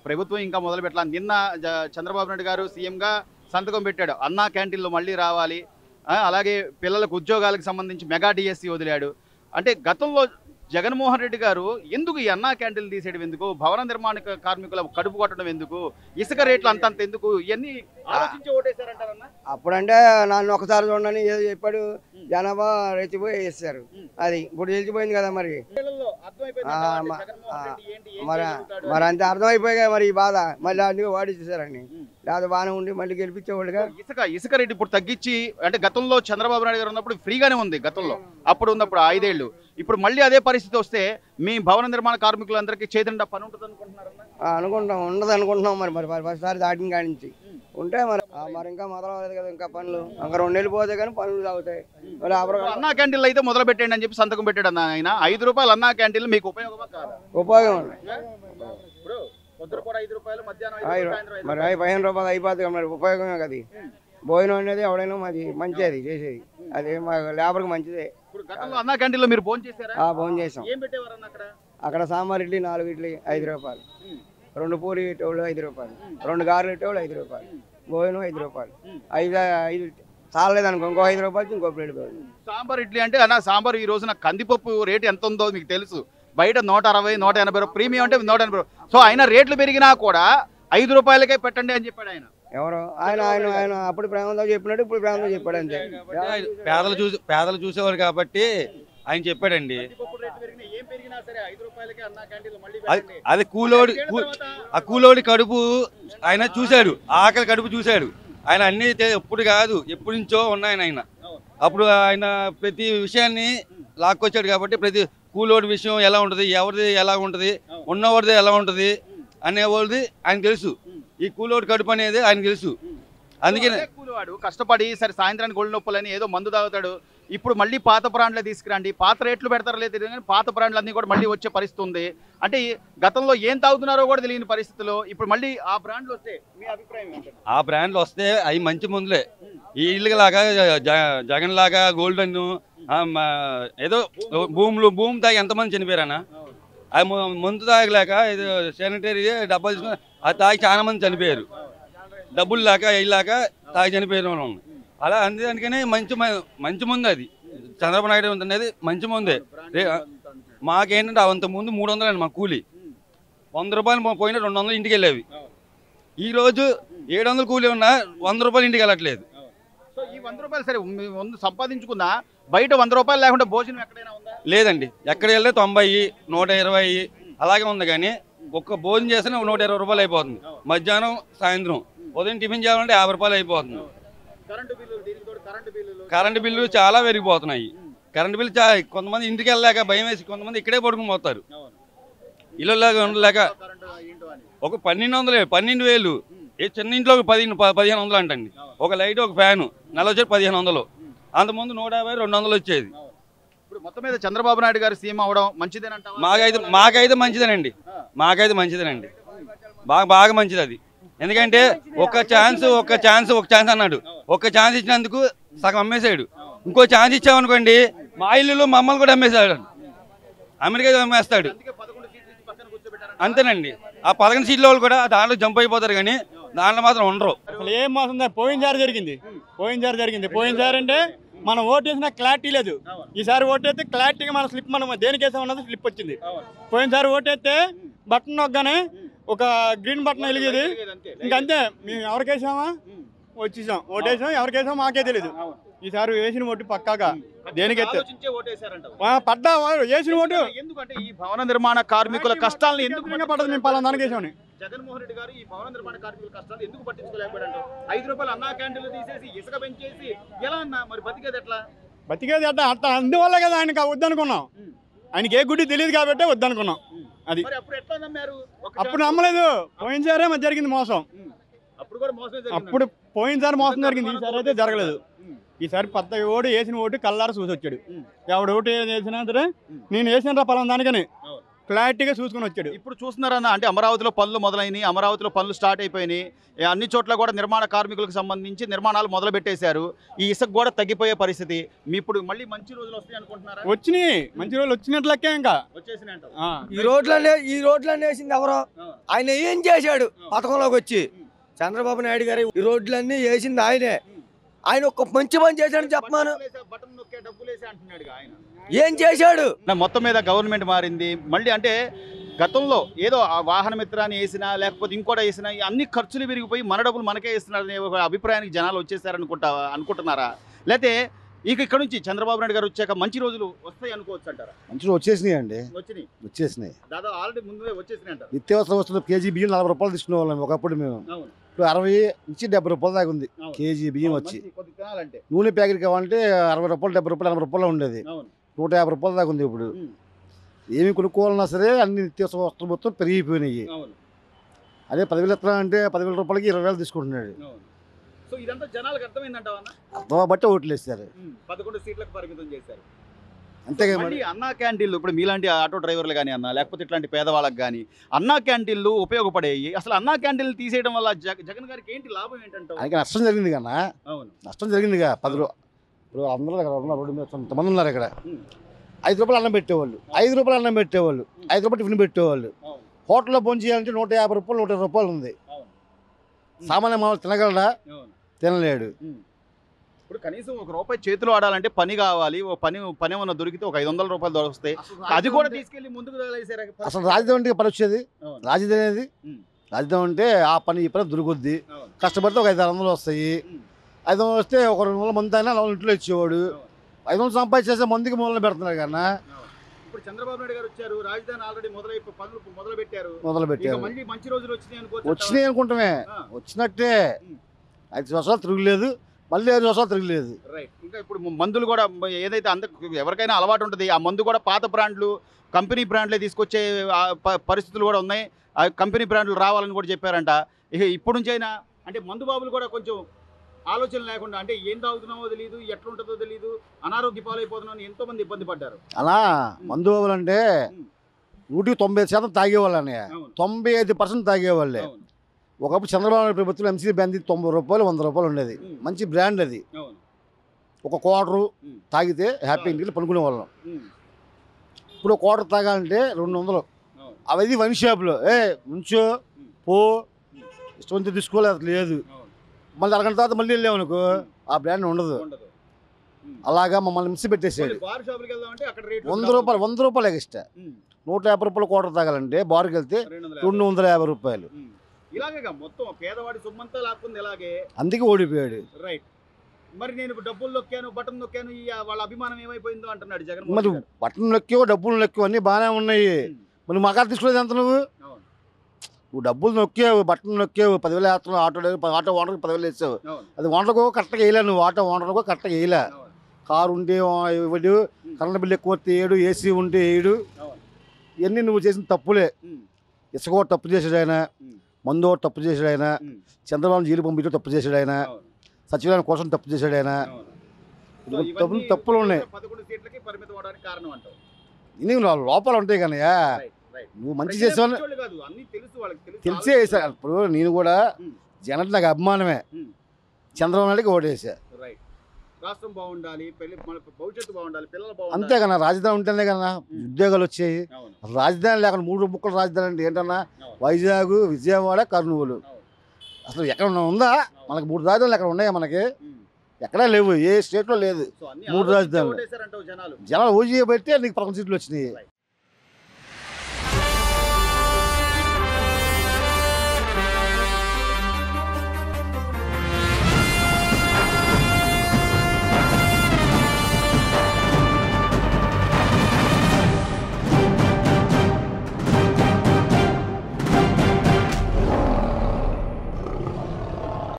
ప్రభుత్వం ఇంకా మొదలు పెట్టాలి నిన్న జ- చంద్రబాబు నాయుడు గారు సీఎంగా సంతకం పెట్టాడు అన్నా క్యాంటీన్లు మళ్ళీ రావాలి ఆ, అలాగే పిల్లలకు ఉద్యోగాలకు సంబంధించి మెగా డిఎస్సి వదిలాడు అంటే గతంలో జగన్మోహన్ రెడ్డి గారు ఎందుకు ఈ అన్నా క్యాంటీన్లు తీసేయడం ఎందుకు భవన నిర్మాణ క- కార్మికుల కడుపు కొట్టడం ఎందుకు ఇసుక రేట్లు అంతంత ఎందుకు ఇవన్నీ ఆలోచించి ఓటేశారంటారన్నా అప్పుడంటే నన్ను ఒకసారి చూడండి ఏదో చెప్పాడు జనాభా రెచ్చిపోయి వేస్తారు అది ఇప్పుడు తెలిసిపోయింది కదా మరి పిల్లల్లో అర్థమైపోయింది ఆ, అంటావా? అంటే మ- జగన్మోహన్ ఆ, రెడ్డి ఏంటి, ఏం మరి చేయగలుగుతాడు మరి అని? అంత అర్థమైపోయి కదా మరి ఈ బాధ మళ్ళీ అందుకే వాడిచ్చేసారండి లేదా బాగానే ఉండి మళ్ళీ గెలిపించేవాడుగా ఇసుక ఇసుక రేటు ఇప్పుడు తగ్గించి అంటే గతంలో చంద్రబాబు నాయుడు గారు ఉన్నప్పుడు ఫ్రీగానే ఉంది గతంలో అప్పుడు ఉన్నప్పుడు ఐదేళ్లు ఇప్పుడు మళ్ళీ అదే పరిస్థితి వస్తే మీ భవన నిర్మాణ కార్మికులందరికీ చేతిండా పని ఉంటుంది అనుకుంటున్నారన్నా ఆ, అనుకుంటాం ఉండదు అనుకుంటున్నాం మరి మరి ఫస్ట్సారి దాటిన కాడి నుంచి ఉంటే మరి ఆ, మరి ఇంకా మొదలవలేదు కదా ఇంకా పనులు ఇంకా రెండు నెలలు పోతే కానీ పనులు సాగుతాయి మరి అప్పుడు అన్నా క్యాంటీన్లు అయితే మొదలు పెట్టండి అని చెప్పి సంతకం పెట్టాడు అన్న ఆయన ఐదు రూపాయలు అన్నా క్యాంటీన్లు మీకు ఉపయోగమా కాదా ఉపయోగం ఉంది ఇప్పుడు పొద్దున పూట ఐదు రూపాయలు మధ్యాహ్నం ఐదు ఐదు- రూపాయలు, సాయంత్రం ఐదు మరి అవి పదిహేను రూపాయలు అయిపోతుంది కదా మరి ఉపయోగమే కదా ఇది. భోజనం అనేది ఎవడైనా మాది మంచిది చేసేది అది మా లేబర్కి మంచిదే ఇప్పుడు గతంలో అన్నా క్యాంటీన్లో మీరు భోజనం చేశారా ఆ భోజనం చేసాం ఏం పెట్టేవారన్న అక్కడ అక్కడ సాంబార్ ఇడ్లీ నాలుగు ఇడ్లీ ఐదు రూపాయలు రెండు పూరి ఇట్టేవాళ్ళు ఐదు రూపాయలు రెండు గారెలు ఇట్టేవాళ్ళు ఐదు రూపాయలు భోజనం ఐదు రూపాయలు ఐదు ఐదు చాలలేదు అనుకో ఇంకో ఐదు రూపాయలు ఇంకో ప్లేట్ భోజనం సాంబార్ ఇడ్లీ అంటే అన్న సాంబార్ ఈ రోజున కందిపప్పు రేటు ఎంత ఉందో మీకు తెలుసు బయట నూట అరవై నూట ఎనభై రూపాయలు ప్రీమియం అంటే నూట ఎనభై రూపాయలు సో అయినా రేట్లు పెరిగినా కూడా ఐదు రూపాయలకే పెట్టండి అని చెప్పాడు ఆయన ఎవరు ఆయన ఆయన ఆయన అప్పుడు ప్రేమతో చెప్పినట్టు ఇప్పుడు ప్రేమతో చెప్పాడు అంతే పేదలు చూసి పేదలు చూసేవారు కాబట్టి ఆయన చెప్పాడండి కందిపప్పు రేట్లు పెరిగినా ఏం పెరిగినా సరే ఐదు రూపాయలకే అన్న క్యాంటీన్లో మళ్ళీ అది పెట్టండి. అది కూలోడి ఐదేళ్ల కూ- తర్వాత ఆ కూలోడి కడుపు ఆయన చూశాడు ఆకలి కడుపు చూశాడు ఆయన అన్ని తె- ఎప్పుడు కాదు ఎప్పటి నుంచో ఉన్నాయన ఆయన అప్పుడు ఆయన ప్రతి విషయాన్ని లాక్కొచ్చాడు కాబట్టి ప్రతి కూలోడి విషయం ఎలా ఉంటుంది ఎవరిది ఎలా ఉంటుంది ఉన్నవాడిది ఎలా ఉంటుంది అనేవాడిది ఆయన తెలుసు ఈ కూలోడి కడుపు అనేది ఆయన తెలుసు అందుకనే అదే కూలివాడు కష్టపడి సరే సాయంత్రానికి ఒళ్ళు నొప్పులని ఏదో మందు తాగుతాడు ఇప్పుడు మళ్ళీ పాత బ్రాండ్లే తీసుకురండి పాత రేట్లు పెడతారో లేదు తెలియదు కానీ పాత బ్రాండ్లు అన్ని కూడా మళ్ళీ వచ్చే పరిస్థితి ఉంది అంటే ఈ గతంలో ఏం తాగుతున్నారో కూడా తెలియని పరిస్థితిలో ఇప్పుడు మళ్ళీ ఆ బ్రాండ్లు వస్తే మీ అభిప్రాయం ఏంటంటే ఆ బ్రాండ్లు వస్తే అవి మంచి మందులే ఈ ఇల్లు లాగా జ- జగన్ లాగా గోల్డెన్ ఆ, మ- ఏదో భూములు భూమి తాగి ఎంతమంది చనిపోయారన్నా ఆ ము- మందు తాగలేక ఇది శానిటరీ డబ్బా తీసుకుని అది తాగి చాలా మంది చనిపోయారు డబ్బులు లేక ఇల్లాక తాగి చనిపోయిన వాళ్ళు ఉన్నారు. అలా అందుకనే మంచి మ- మంచి మందు అది చంద్రబాబు నాయుడు అనేది మంచి మందే రే- మాకేంటంటే అంత ముందు మూడు వందలు అండి మా కూలి వంద రూపాయలు పోయినా రెండు వందలు ఇంటికి వెళ్ళేవి ఈ రోజు ఏడు వందలు కూలి ఉన్నా వంద రూపాయలు ఇంటికి వెళ్ళట్లేదు సో ఈ వంద రూపాయలు సరే మీ వంద సంపాదించుకున్నా బయట వంద రూపాయలు లేకుండా భోజనం ఎక్కడైనా ఉందా లేదండి ఎక్కడ వెళ్ళే తొంభై నూట ఇరవై అలాగే ఉంది కానీ ఒక్క భోజనం చేసినా నూట ఇరవై రూపాయలు అయిపోతుంది మధ్యాహ్నం సాయంత్రం ఉదయం టిఫిన్ చేయాలంటే యాభై రూపాయలు అయిపోతుంది కరెంటు బిల్లులు దీనికి తోడు కరెంటు బిల్లులు కరెంటు బిల్లు చాలా పెరిగిపోతున్నాయి కరెంటు బిల్లు చా కొంతమంది ఇంటికి వెళ్ళలేక భయం వేసి కొంతమంది ఇక్కడే పడుకుని పోతారు ఇళ్ళలాగా ఉండలేక కరెంటు ఏంటో అని ఒక పన్నెండు వందలు పన్నెండు వేలు ఏ చిన్న ఇంట్లో ఒక పదిహేను ప- పదిహేను వందలు అంటండి ఒక లైట్ ఒక ఫ్యాను నెల వచ్చేది పదిహేను వందలు అంతకుముందు నూట యాభై రెండు వందలు వచ్చేది ఇప్పుడు మొత్తం మీద చంద్రబాబు నాయుడు గారు సీఎం అవడం మంచిదేనంటావా మాకైతే మాకైతే మంచిదేనండి మాకైతే మంచిదేనండి బాగా బాగా మంచిది అది ఎందుకంటే ఒక ఛాన్స్ ఒక ఛాన్స్ ఒక ఛాన్స్ అన్నాడు ఒక ఛాన్స్ ఇచ్చినందుకు సగం అమ్మేశాడు ఇంకో ఛాన్స్ ఇచ్చామనుకోండి మా ఇల్లులో మమ్మల్ని కూడా అమ్మేశాడు అమెరికా అమ్మేస్తాడు అందుకే పదకొండు సీట్లు ఇచ్చి పక్కన కూర్చోబెట్టారు అంతేనండి ఆ పదకొండు సీట్ల వాళ్ళు కూడా దాంట్లో జంప్ అయిపోతారు కానీ దాంట్లో మాత్రం ఉండరు అసలు ఏం మోసం దా- పోయినసారి జరిగింది పోయినసారి జరిగింది పోయినసారి అంటే మనం ఓటు వేసిన క్లారిటీ లేదు ఈసారి ఓటు వేస్తే క్లారిటీగా మన స్లిప్ మనం దేనికి వేసాం అన్నది స్లిప్ వచ్చింది పోయినసారి ఓటు వేస్తే బటన్ నొక్కగానే ఒక గ్రీన్ బటన్ వెలిగేది ఇంకంతే మేము ఎవరికి వేసామా వచ్చేసాం ఓటు వేసాం ఎవరికి వేసాం మాకే తెలియదు ఈసారి వేసిన ఓటు పక్కాగా దేనికి ఎత్తే ఆలోచించే ఓటేశారంటావు ఆ, పడ్డా వాడు వేసిన ఓటు ఎందుకంటే ఈ భవన నిర్మాణ కార్మికుల కష్టాలను ఎందుకు ఎందుకు పడదు మేము పలానా దానికి వేసామని జగన్మోహన్ రెడ్డి గారు ఈ భవన నిర్మాణ కార్మికుల కష్టాలు ఎందుకు పట్టించుకోలేకపోయాడు ఐదు రూపాయలు అన్నా క్యాంటీన్లు తీసేసి ఇసుక పెంచేసి ఎలా అన్నా మరి బతికేది ఎట్లా బతికేది అట్లా అట్లా అందువల్ల కదా ఆయనకి వద్దనుకున్నాం ఆయనకి ఏ గుడి తెలియదు కాబట్టి వద్దనుకున్నాం అది మరి అప్పుడు ఎట్లా నమ్మారు ఒక అప్పుడు ఛాన్స్- నమ్మలేదు పోయినసారే మరి జరిగింది మోసం ఉమ్. అప్పుడు కూడా మోసమే జరిగింది అప్పుడు పోయినసారి మోసం జరిగింది ఈసారి అయితే జరగలేదు ఈసారి పెద్ద ఓటు వేసిన ఓటు కల్లార చూసి వచ్చాడు ఎవడు ఓటు వేసినా సరే నేను వేసిన రా పలానా దానికని క్లారిటీగా చూసుకొని వచ్చాడు ఇప్పుడు చూస్తున్నారన్న అంటే అమరావతిలో పనులు మొదలైనవి అమరావతిలో పనులు స్టార్ట్ అయిపోయినాయి ఏ అన్ని చోట్ల కూడా నిర్మాణ కార్మికులకు సంబంధించి నిర్మాణాలు మొదలు పెట్టేశారు ఈ ఇసుక కూడా తగ్గిపోయే పరిస్థితి మీ ఇప్పుడు మళ్ళీ మంచి రోజులు వస్తాయి అనుకుంటున్నారా వచ్చినాయి మంచి రోజులు వచ్చినట్లకే ఇంకా వచ్చేసినాయి అంటారు. ఆ. ఈ రోడ్లన్నీ ఈ రోడ్లన్నీ వేసింది ఎవరో ఆయన ఏం చేశాడు పథకంలోకి వచ్చి చంద్రబాబు నాయుడు గారు ఈ రోడ్లన్నీ వేసింది ఆయనే ఆయన ఒక మంచి పని చేశాడని చెప్పమాను బటన్ వేసా- బటన్ నొక్కే డబ్బులు వేసా అంటున్నాడు ఆయన ఏం చేశాడు నా మొత్తం మీద గవర్నమెంట్ మారింది మళ్ళీ అంటే గతంలో ఏదో ఆ వాహన మిత్రాన్ని వేసినా లేకపోతే ఇంకోటి వేసినా ఈ అన్ని ఖర్చులు పెరిగిపోయి మన డబ్బులు మనకే వేస్తున్నారనే ఒక అభిప్రాయానికి జనాలు వచ్చేసారనుకుంటా అనుకుంటున్నారా లేకపోతే ఇక ఇక్కడ నుంచి చంద్రబాబు నాయుడు గారు వచ్చాక మంచి రోజులు వస్తాయి అనుకోవచ్చు అంటారా మంచిగా వచ్చేసినాయి అండి వచ్చినాయి వచ్చేసినాయి దాదాపు ఆల్రెడీ ముందే వచ్చేసినాయి అంటారు నిత్యావసర వస్తువులు కేజీ బియ్యం నలభై రూపాయలు తీసుకునే వాళ్ళం ఒకప్పుడు మేము అవును ఇప్పుడు అరవై నుంచి డెబ్బై రూపాయలు దాకా ఉంది అవును. కేజీ బియ్యం వచ్చి మంచి కొద్ది తినాలంటే నూనె ప్యాకెట్ కావాలంటే అరవై రూపాయలు డెబ్బై రూపాయలు ఎనభై రూపాయలు ఉండేది అవును నూట యాభై రూపాయలు దాకా ఉంది ఇప్పుడు ఉమ్. ఏమి కొనుక్కోవాలన్నా సరే అన్ని నిత్యావసర వస్తువులు మొత్తం పెరిగిపోయినాయి అవును అదే పదివేలు ఎత్తా అంటే పదివేల రూపాయలకి ఇరవై వేలు తీసుకుంటున్నాడు అవును సో ఇదంతా జనాలకు అర్థమైందంటావా అన్న? అర్థం బట్టి ఓట్లు వేస్తారు ఉమ్. పదకొండు సీట్లకు పరిమితం చేశారు అంతేగా మరి మళ్ళీ అన్నా క్యాంటీన్లు ఇప్పుడు మీలాంటి ఆటో డ్రైవర్లు కానీ అన్న లేకపోతే ఇట్లాంటి పేదవాళ్ళకి కానీ అన్నా క్యాంటీన్లు ఉపయోగపడేవి అసలు అన్నా క్యాంటీన్లు తీసేయడం వల్ల జగ జగన్ గారికి ఏంటి లాభం ఏంటంటావు ఆయనకి నష్టం జరిగింది కన్నా అవును నష్టం జరిగిందిగా పది రూ ఇప్పుడు అందరూ ఇక్కడ ఉన్నారు రోడ్డు మీద కొంతమంది ఉన్నారు ఇక్కడ ఉమ్. ఐదు రూపాయలు అన్నం పెట్టేవాళ్ళు ఐదు రూపాయలు అన్నం పెట్టేవాళ్ళు ఐదు రూపాయలు టిఫిన్ పెట్టేవాళ్ళు అవును హోటల్లో భోజనం చేయాలంటే నూట యాభై రూపాయలు నూట ఇరవై రూపాయలు ఉంది అవును సామాన్య మామూలు తినగలడా అవును తినలేడు ఉమ్. ఇప్పుడు కనీసం ఒక రూపాయి చేతిలో ఆడాలంటే పని కావాలి ఓ పని పని ఏమన్నా దొరికితే ఒక ఐదు వందల రూపాయలు దొరుకుతాయి అది కూడా తీసుకెళ్లి ముందుకు తగలేసారు అసలు రాజధాని అంటే పని వచ్చేది అవును. రాజధాని అనేది ఉమ్. రాజధాని అంటే ఆ పని ఈ పని దొరుకుద్ది అవును. కష్టపడితే ఒక ఐదు ఆరు వందలు వస్తాయి ఉమ్. ఐదు వందలు వస్తే ఒక రెండు వందల మంది అయినా నాలుగు ఇంట్లో ఇచ్చేవాడు అవును. ఐదు వందలు సంపాదించేస్తే మందికి మూలన పెడుతున్నారు కన్నా అవును. ఇప్పుడు చంద్రబాబు నాయుడు గారు వచ్చారు రాజధాని ఆల్రెడీ మొదలై పనులు మొదలు పెట్టారు మొదలు ఇక పెట్టారు మళ్ళీ మంచి రోజులు వచ్చినాయి అనుకోవచ్చు వచ్చినాయి అనుకుంటామే ఆ. వచ్చినట్టే ఉమ్. ఐదు సంవత్సరాలు తిరగలేదు మళ్ళీ ఐదు సంవత్సరాలు తిరగలేదు రైట్ ఇంకా ఇప్పుడు మందులు కూడా ఏదైతే అంద ఎవరికైనా అలవాటు ఉంటుంది ఆ మందు కూడా పాత బ్రాండ్లు కంపెనీ బ్రాండ్లే తీసుకొచ్చే ఆ ప- పరిస్థితులు కూడా ఉన్నాయి ఆ కంపెనీ బ్రాండ్లు రావాలని కూడా చెప్పారంట ఇక ఇప్పుడు నుంచైనా అంటే మందు బాబులు కూడా కొంచెం ఆలోచన లేకుండా అంటే ఏం తాగుతున్నామో తెలియదు ఎట్లుంటుందో తెలియదు అనారోగ్య పాలైపోతున్నాం అని ఎంతో మంది ఇబ్బంది పడ్డారు అలా మందు అంటే ఉమ్. నూటికి తొంభై ఐదు శాతం తాగేవాళ్ళని అవును తొంభై ఐదు పర్సెంట్ తాగేవాళ్ళే అవును ఒకప్పుడు చంద్రబాబు నాయుడు ప్రభుత్వం ఎంసీ బ్రాండ్ తొంభై రూపాయలు వంద రూపాయలు ఉండేది ఉమ్. మంచి బ్రాండ్ అది అవును ఒక క్వార్టరు ఉమ్. తాగితే హ్యాపీ ఇంటికి పనుకునే వాళ్ళం ఉమ్. ఇప్పుడు క్వార్టర్ తాగాలంటే రెండు వందలు అవును అవన్నీ వన్ షాప్లో ఏ ఉంచో పో ఇష్టం తీసుకోలేదు లేదు అవును మళ్ళీ అరగంట తర్వాత మళ్ళీ వెళ్ళామనుకో ఆ బ్రాండ్ ఉండదు ఉండదు ఉమ్. అలాగా మమ్మల్ని మిస్ పెట్టేసాడు మళ్ళీ బార్ షాపులకి వెళ్దామంటే అక్కడ రేట్ వంద రూపాయలు వంద రూపాయలు ఎక్స్ట్రా నూట యాభై రూపాయలు క్వార్టర్ తాగాలంటే బార్కి వెళ్తే రెండు వందల యాభై రూపాయలు ఉమ్. ఇలాగేగా మొత్తం పేదవాడి సొమ్మంతా లాక్కుంది ఇలాగే అందుకే ఓడిపోయాడు రైట్ మరి నేను ఇప్పుడు డబ్బులు నొక్కాను బటన్ నొక్కాను ఈ వాళ్ళ అభిమానం ఏమైపోయిందో అంటున్నాడు జగన్ మరి బట్టలు నొక్కేవో డబ్బులు నొక్కేవో అన్నీ బాగానే ఉన్నాయి మరి మా కాడ తీసుకోలేదు ఎంత నువ్వు అవును నువ్వు డబ్బులు నొక్కేవు బట్టలు నొక్కేవు పదివేలు వేస్తున్నావు ఆటో డ్రైవర్ ఆటో ఓనర్కి పదివేలు వేసావు అవును అది ఓనర్కో కరెక్ట్గా వేయలే నువ్వు ఆటో ఓనర్కో కరెక్ట్గా వేయలే అవును కారు ఉంటే ఇవ్వడు కరెంట్ బిల్లు ఎక్కువ వస్తే ఏడు ఏసీ ఉంటే ఏడు అవును ఇవన్నీ నువ్వు చేసిన తప్పులే ఉమ్. ఇసుక ఒకటి తప్పు చేసాడు ఆయన ఉమ్. మందు ఒకటి తప్పు చేసాడు ఆయన ఉమ్. చంద్రబాబు జైలు పంపించడం తప్పు చేసాడు ఆయన అవును సచివాలయం కోసం తప్పు చేశాడు ఆయన అవును ఇది సో తప్పులు ఇవన్నీ తప్పులు ఉన్నాయి పదకొండు సీట్లకి పరిమితం అవడానికి కారణం అంటావు ఇన్ని లో- లోపాలు ఉంటాయి కన్నయ్య రైట్ రైట్ నువ్వు మంచి చేసావని పిచ్చోళ్ళు కాదు అన్ని తెలుసు వాళ్ళకి తెలుసు తెలిసే వేసా ఇప్పుడు నేను కూడా ఉమ్. జనం నాకు అభిమానమే ఉమ్. చంద్రబాబు నాయుడుకి ఓటేసా రైట్ రాష్ట్రం బాగుండాలి పెళ్లి మన భవిష్యత్తు బాగుండాలి పిల్లలు బాగుండాలి అంతే కన్నా రాజధాని ఉంటేనే కన్నా ఉద్యోగాలు వచ్చాయి అవును అసలు రాజధాని లేకుండా మూడు ముక్కలు రాజధాని అంటే ఏంటన్నా అవును. వైజాగ్ విజయవాడ కర్నూలు అవును అసలు ఎక్కడ ఉందా మనకి మూడు రాజధానులు ఎక్కడ ఉన్నాయా మనకి ఉమ్. ఎక్కడా లేవు ఏ స్టేట్లో లేదు సో అన్ని మూడు ఆలోచించే రాజధానులు. ఓటేశారంటావు జనాలు జనాలు ఓజీ పెడితే నీకు పదకొండు సీట్లు వచ్చినాయి